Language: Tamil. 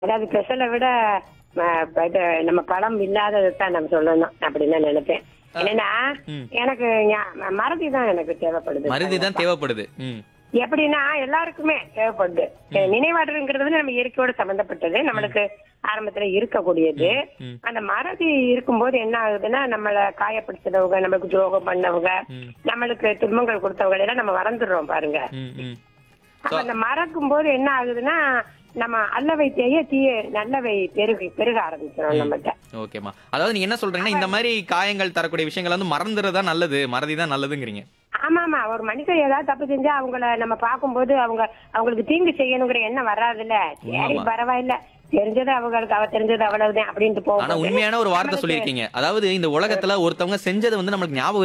அதாவது ஸ்பெஷலை விட அஹ், இது நம்ம பழம் இல்லாதது தான் நம்ம சொல்லணும் அப்படின்னு நான் நினைப்பேன் என்னன்னா ம். எனக்கு ஞா- மறதி தான் எனக்கு தேவைப்படுது மருதி தான் தேவைப்படுது ம் எப்படின்னா எல்லாருக்குமே தேவைப்படுது நினைவாற்றல்ங்கிறது வந்து நம்ம இயற்கையோட சம்பந்தப்பட்டது நம்மளுக்கு ஆரம்பத்துல இருக்கக்கூடியது ம். அந்த மறதி இருக்கும்போது என்ன ஆகுதுன்னா நம்மள காயப்படுத்தினவங்க நம்மளுக்கு துரோகம் பண்ணவங்க ம். நம்மளுக்கு துன்பங்கள் கொடுத்தவங்க எல்லாம் நம்ம மறந்துடுறோம் பாருங்க ம் ம் அப்ப அந்த மறக்கும் போது என்ன ஆகுதுன்னா நம்ம அல்லவை தேய தீய நல்லவை பெருகி பெருக ஆரம்பிச்சிடும் நம்மகிட்ட ஓகேம்மா அதாவது நீங்க என்ன சொல்றீங்கன்னா இந்த மாதிரி காயங்கள் தரக்கூடிய விஷயங்கள் வந்து மறந்துறதா நல்லது மறதி தான் நல்லதுங்கிறீங்க ஆமா ஆமா ஒரு மனுஷன் ஏதாவது தப்பு செஞ்சா அவங்கள நம்ம பார்க்கும்போது அவங்க அவங்களுக்கு தீங்கு செய்யணுங்கிற எண்ணம் வராதுல்ல சரி ஆமா. பரவாயில்ல தெரிஞ்சது அவங்களுக்கு அவ தெரிஞ்சது அவ்வளவுதான் அப்படின்ட்டு ஆனா போகும் உண்மையான ஒரு வார்த்தை சொல்லியிருக்கீங்க அதாவது இந்த உலகத்துல ஒருத்தவங்க செஞ்சது வந்து நம்மளுக்கு ஞாபகம்